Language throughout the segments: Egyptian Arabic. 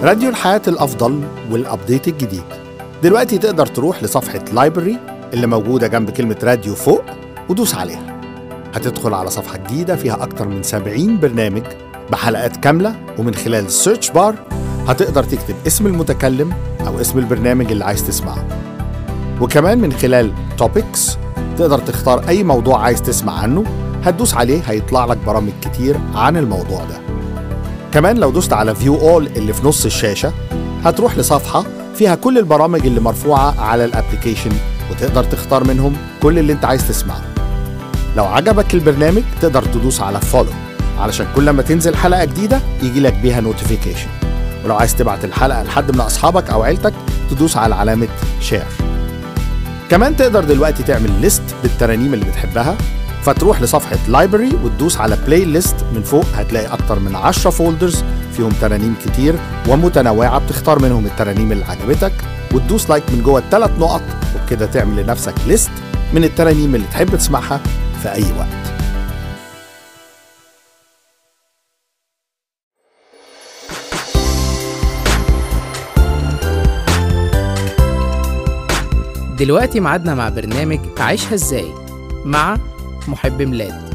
راديو الحياة الأفضل والأبديت الجديد دلوقتي تقدر تروح لصفحة لايبرري اللي موجودة جنب كلمة راديو فوق ودوس عليها هتدخل على صفحة جديدة فيها أكتر من 70 برنامج بحلقات كاملة ومن خلال السيرش بار هتقدر تكتب اسم المتكلم أو اسم البرنامج اللي عايز تسمعه وكمان من خلال توبكس تقدر تختار أي موضوع عايز تسمع عنه هتدوس عليه هيطلع لك برامج كتير عن الموضوع ده كمان لو دوست على فيو اول اللي في نص الشاشة هتروح لصفحة فيها كل البرامج اللي مرفوعة على الابليكيشن وتقدر تختار منهم كل اللي انت عايز تسمعه لو عجبك البرنامج تقدر تدوس على فولو علشان كل ما تنزل حلقة جديدة يجي لك بيها نوتيفيكيشن ولو عايز تبعت الحلقة لحد من أصحابك أو عيلتك تدوس على علامة شير كمان تقدر دلوقتي تعمل ليست بالترانيم اللي بتحبها فتروح لصفحة لايبرري وتدوس على بلاي ليست من فوق هتلاقي أكتر من 10 فولدرز فيهم ترانيم كتير ومتنوعة بتختار منهم الترانيم اللي عجبتك وتدوس لايك من جوه الثلاث نقط وبكده تعمل لنفسك ليست من الترانيم اللي تحب تسمعها في أي وقت دلوقتي ميعادنا مع برنامج عيشها ازاي مع محب ميلاد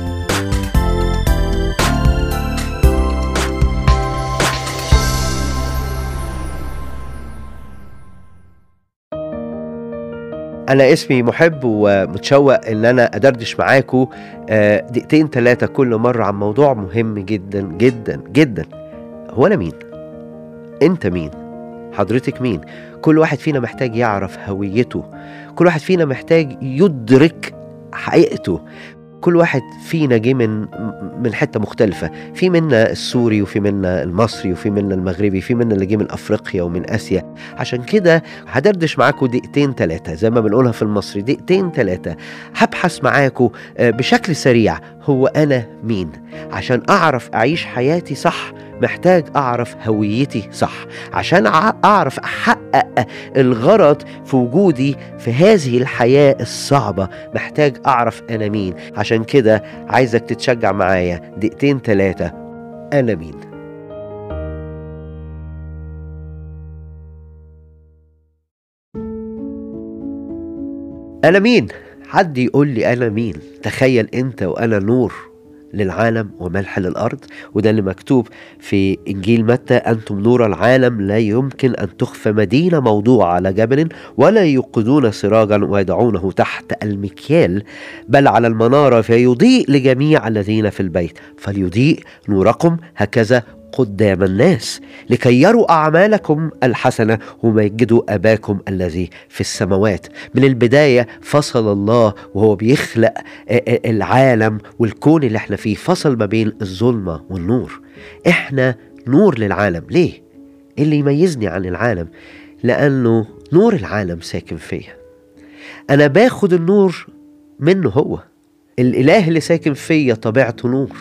أنا اسمي محب ومتشوق إن أنا أدردش معاكم آه، دقيقتين ثلاثة كل مرة عن موضوع مهم جدا جدا جدا هو أنا مين؟ أنت مين؟ حضرتك مين؟ كل واحد فينا محتاج يعرف هويته كل واحد فينا محتاج يدرك حقيقته كل واحد فينا جه من من حته مختلفه في منا السوري وفي منا المصري وفي منا المغربي في منا اللي جه من افريقيا ومن اسيا عشان كده هدردش معاكم دقيقتين ثلاثه زي ما بنقولها في المصري دقيقتين ثلاثه هبحث معاكم آه، بشكل سريع هو انا مين عشان اعرف اعيش حياتي صح محتاج اعرف هويتي صح عشان أع- اعرف احقق الغرض في وجودي في هذه الحياه الصعبه محتاج اعرف انا مين عشان كده عايزك تتشجع معايا دقيقتين ثلاثه انا مين انا مين حد يقول لي انا مين تخيل انت وانا نور للعالم وملح للارض وده اللي مكتوب في انجيل متى انتم نور العالم لا يمكن ان تخفى مدينه موضوعه على جبل ولا يوقدون سراجا ويدعونه تحت المكيال بل على المناره فيضيء لجميع الذين في البيت فليضيء نوركم هكذا قدام الناس لكي يروا اعمالكم الحسنه ومجدوا اباكم الذي في السماوات من البدايه فصل الله وهو بيخلق آه، آه، العالم والكون اللي احنا فيه فصل ما بين الظلمه والنور احنا نور للعالم ليه إيه اللي يميزني عن العالم لانه نور العالم ساكن فيا انا باخد النور منه هو الاله اللي ساكن فيا طبيعته نور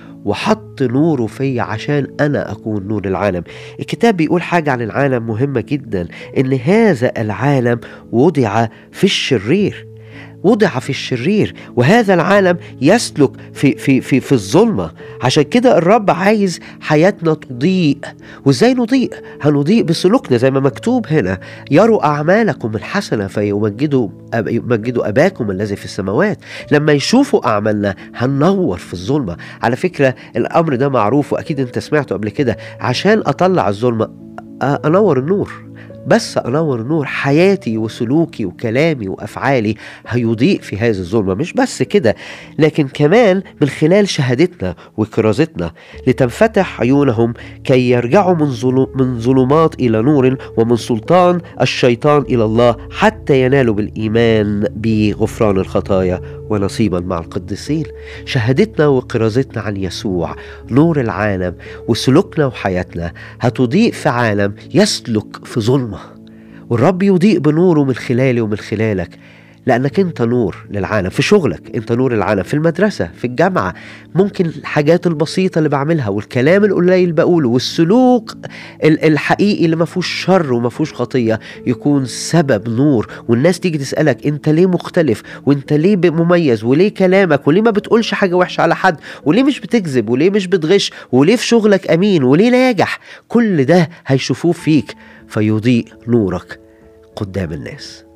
وحط نوره فيا عشان انا اكون نور العالم الكتاب بيقول حاجه عن العالم مهمه جدا ان هذا العالم وضع في الشرير وضع في الشرير وهذا العالم يسلك في في في في الظلمه عشان كده الرب عايز حياتنا تضيء وازاي نضيء هنضيء بسلوكنا زي ما مكتوب هنا يروا اعمالكم الحسنه فيمجدوا أب- يمجدوا اباكم الذي في السماوات لما يشوفوا اعمالنا هننور في الظلمه على فكره الامر ده معروف واكيد انت سمعته قبل كده عشان اطلع الظلمه أ- انور النور بس انور النور حياتي وسلوكي وكلامي وافعالي هيضيء في هذه الظلمه مش بس كده لكن كمان من خلال شهادتنا وكرازتنا لتنفتح عيونهم كي يرجعوا من ظلو- من ظلمات الى نور ومن سلطان الشيطان الى الله حتى ينالوا بالايمان بغفران الخطايا ونصيبا مع القديسين شهادتنا وكرازتنا عن يسوع نور العالم وسلوكنا وحياتنا هتضيء في عالم يسلك في ظلمه والرب يضيء بنوره من خلالي ومن خلالك لانك انت نور للعالم في شغلك انت نور العالم في المدرسه في الجامعه ممكن الحاجات البسيطه اللي بعملها والكلام القليل اللي بقوله والسلوك ال- الحقيقي اللي ما فيهوش شر وما فيهوش خطيه يكون سبب نور والناس تيجي تسالك انت ليه مختلف وانت ليه ب- مميز وليه كلامك وليه ما بتقولش حاجه وحشه على حد وليه مش بتكذب وليه مش بتغش وليه في شغلك امين وليه ناجح كل ده هيشوفوه فيك فيضيء نورك قدام الناس